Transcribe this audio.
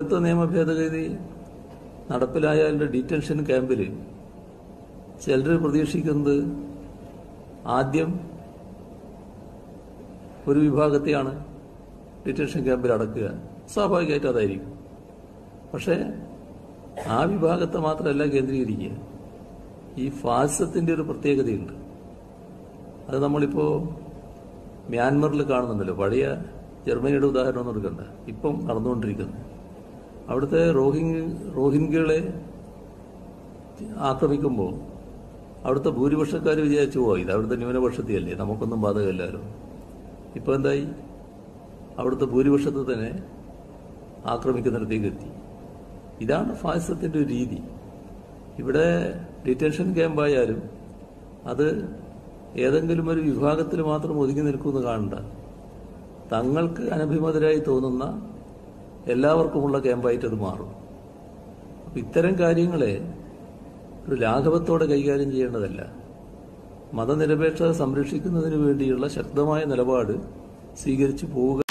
പൗരത്വ നിയമ ഭേദഗതി നടപ്പിലായാലുള്ള ഡീറ്റൻഷൻ ക്യാമ്പിൽ ചിലർ പ്രതീക്ഷിക്കുന്നത് ആദ്യം ഒരു വിഭാഗത്തെയാണ് ഡിറ്റൻഷൻ ക്യാമ്പിൽ അടക്കുക സ്വാഭാവികമായിട്ട് അതായിരിക്കും പക്ഷേ ആ വിഭാഗത്തെ മാത്രമല്ല കേന്ദ്രീകരിക്കുക ഈ ഫാസിസത്തിന്റെ ഒരു പ്രത്യേകതയുണ്ട് അത് നമ്മളിപ്പോ മ്യാൻമറിൽ കാണുന്നുണ്ടല്ലോ പഴയ ജർമ്മനിയുടെ ഉദാഹരണം ഒന്നും എടുക്കണ്ട ഇപ്പം നടന്നുകൊണ്ടിരിക്കുന്നത് അവിടുത്തെ റോഹിംഗ് റോഹിംഗ്യകളെ ആക്രമിക്കുമ്പോൾ അവിടുത്തെ ഭൂരിപക്ഷക്കാർ വിചാരിച്ചു പോയി ഇത് അവിടുത്തെ ന്യൂനപക്ഷത്തെയല്ലേ നമുക്കൊന്നും ബാധകമല്ലല്ലോ ഇപ്പൊ എന്തായി അവിടുത്തെ ഭൂരിപക്ഷത്തെ തന്നെ ആക്രമിക്കുന്നിടത്തേക്ക് എത്തി ഇതാണ് ഫാസിസത്തിന്റെ ഒരു രീതി ഇവിടെ ഡിറ്റൻഷൻ ക്യാമ്പായാലും അത് ഏതെങ്കിലും ഒരു വിഭാഗത്തിൽ മാത്രം ഒതുങ്ങി നിൽക്കുമെന്ന് കാണണ്ട തങ്ങൾക്ക് അനഭിമതരായി തോന്നുന്ന എല്ലാവർക്കുമുള്ള ക്യാമ്പായിട്ട് അത് മാറും അപ്പൊ ഇത്തരം കാര്യങ്ങളെ ഒരു ലാഘവത്തോടെ കൈകാര്യം ചെയ്യേണ്ടതല്ല മതനിരപേക്ഷത സംരക്ഷിക്കുന്നതിന് വേണ്ടിയുള്ള ശക്തമായ നിലപാട് സ്വീകരിച്ചു പോവുക